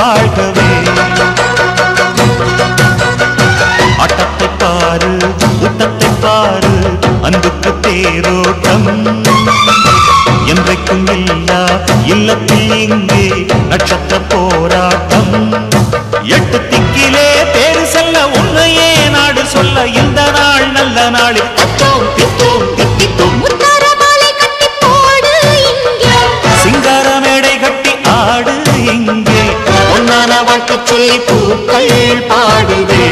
வாழ்கவே ஆட்டத்தை பாரு ஊட்டத்தை பாரு அன்புக்கு தேரோட்டம் என்றைக்கும் இல்லா இல்லத்தில் இங்கே நட்சத்திர போராட்டம் எட்டு திக்கிலே பேரு செல்ல உன்னையே நாடு சொல்ல இந்த நாள் நல்ல நாளில் தத்தோம் தித்தோம் தித்தித்தோம் முத்தார மாலை கட்டி போடு இங்கே சிங்கார மேடை கட்டி ஆடு இங்கே பொன்னான வாழ்த்து சொல்லி பூக்கள் பாடுவே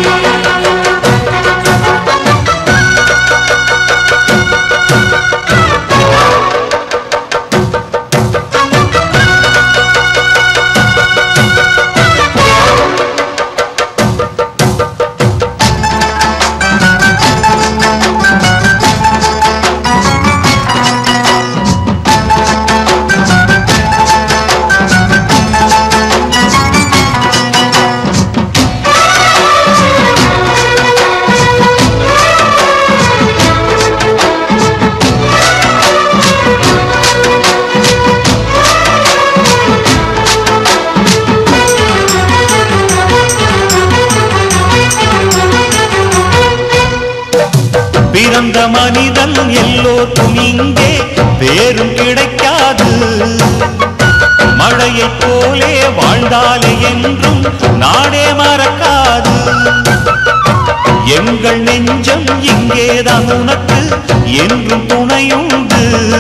பிறந்த மனிதன் எல்லோருக்கும் இங்கே வேறும் கிடைக்காது மழையைப் போலே வாழ்ந்தாலே என்றும் நாடே மறக்காது எங்கள் நெஞ்சம் இங்கேதான் உனக்கு என்றும் துணையுண்டு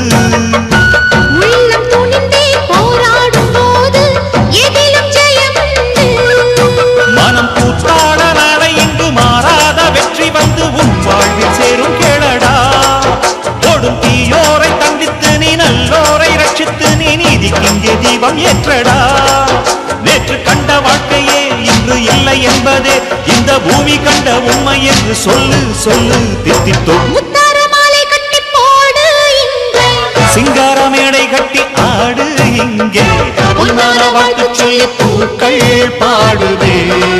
உள்ளம் துணிந்தே போராடும் போது எதிலும் ஜெயமுண்டு மனம் கூத்தாட நாளை இங்கு மாறாத வெற்றி வந்து உன் வாழ்வில் சேரும் கேளடா ஓடும் தீயோரை தண்டித்து நீ நல்லோரை ரட்சித்து நீ நீதிக்கிங்கே தீபம் ஏற்றடா நேற்று கண்ட வாழ்க்கையே இன்று இல்லை என்பதே இந்த பூமி கண்ட உண்மை என்று சொல்லு சொல்லு தித்தித்தோம் முத்தார மாலை கட்டி போடு இங்கே சிங்கார மேடை கட்டி ஆடு இங்கே பொன்னான வாழ்த்து சொல்லி பூக்கள் பாடுவே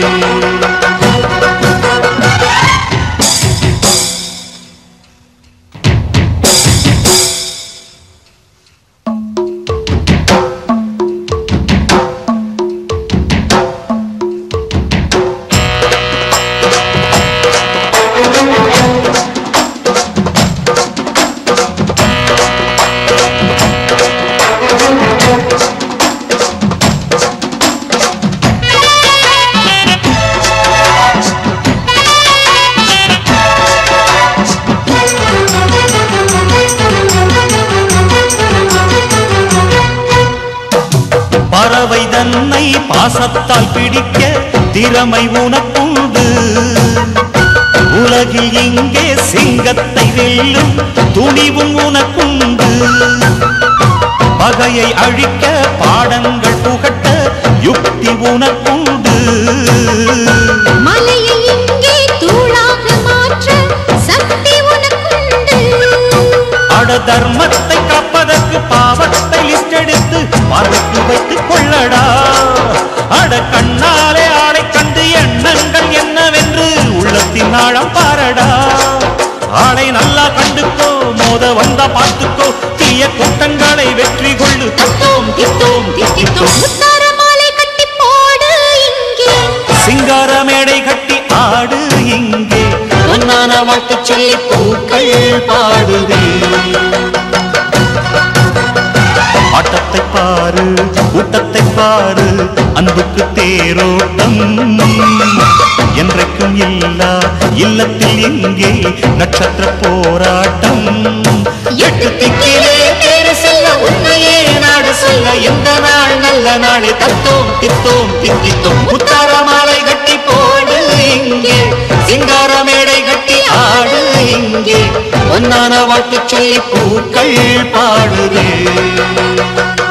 பறவை தன்னை பாசத்தால் பிடிக்க திறமை உனக்குண்டு உலகில் இங்கே சிங்கத்தை வெல்லும் துணிவும் உனக்குண்டு பகையை அழிக்க பாடங்கள் புகட்ட யுக்தி உனக்குண்டு மலையை இங்கே தூளாக மாற்ற சக்தி உனக்குண்டு அட தர்மத்தை காப்பதற்கு பாவத்தை லிஸ்ட் எடுத்து மறைத்து வைத்துக் கொள்ளடா அட கண்ணாலே ஆளை கண்டு எண்ணங்கள் என்னவென்று உள்ளத்தின் ஆழம் பாரடா ஆளை நல்லா கண்டுக்கோ மோத வந்த பார்த்துக்கோ தீய கூட்டங்களை வெற்றி கொள்ளு தத்தோம் தித்தோம் தித்தித்தோம் முத்தார மாலை கட்டி போடு இங்கே சிங்கார மேடை கட்டி ஆடு இங்கே பொன்னான வாழ்த்து சொல்லி பூக்கள் பாடுதே ஆட்டத்தை பாரு ஊட்டத்தை பாரு அன்புக்கு தேரோட்டம் என்றைக்கும் இல்லா இல்லத்தில் எங்கே நட்சத்திர போராட்டம் எட்டு திக்கிலே பேரு செல்ல உண்மையே நாடு சொல்ல எந்த நாள் நல்ல நாளே தத்தோம் தித்தோம் தித்தித்தோம் முத்தார மாலை கட்டி போடு இங்கே சிங்கார மேடை கட்டி ஆடு இங்கே பொன்னான வாழ்த்து சொல்லி பூக்கள் பாடுதே